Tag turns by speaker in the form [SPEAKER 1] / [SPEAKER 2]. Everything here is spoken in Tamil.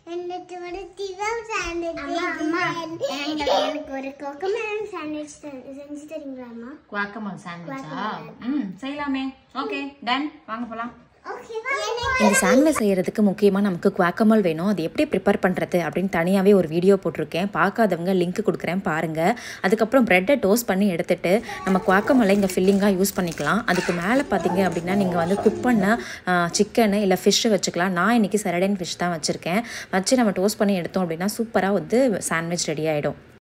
[SPEAKER 1] எனக்கு ஒரு டிவம் சாண்ட்விச் அம்மா எனக்கு ஒரு கோகோமெலன் சாண்ட்விச் செஞ்சு தரீங்களா அம்மா
[SPEAKER 2] குவாக்கமல் சாண்ட்விச்சா ம் செய்யலாமே ஓகே டன் வாங்க போலாம்
[SPEAKER 1] ஓகேவா
[SPEAKER 3] இந்த சாண்ட்விச் செய்கிறதுக்கு முக்கியமாக நமக்கு குவாக்கமல் வேணும் அது எப்படி ப்ரிப்பேர் பண்ணுறது அப்படின்னு தனியாகவே ஒரு வீடியோ போட்டிருக்கேன் பார்க்காதவங்க லிங்க் கொடுக்குறேன் பாருங்கள் அதுக்கப்புறம் ப்ரெட்டை டோஸ்ட் பண்ணி எடுத்துட்டு நம்ம குவாக்கமலை இங்கே ஃபில்லிங்காக யூஸ் பண்ணிக்கலாம் அதுக்கு மேலே பார்த்தீங்க அப்படின்னா நீங்கள் வந்து குக் பண்ண சிக்கனு இல்லை ஃபிஷ்ஷு வச்சுக்கலாம் நான் இன்றைக்கி சரடைன் ஃபிஷ் தான் வச்சுருக்கேன் வச்சு நம்ம டோஸ்ட் பண்ணி எடுத்தோம் அப்படின்னா சூப்பராக வந்து சாண்ட்விச் ரெடி ஆகிடும்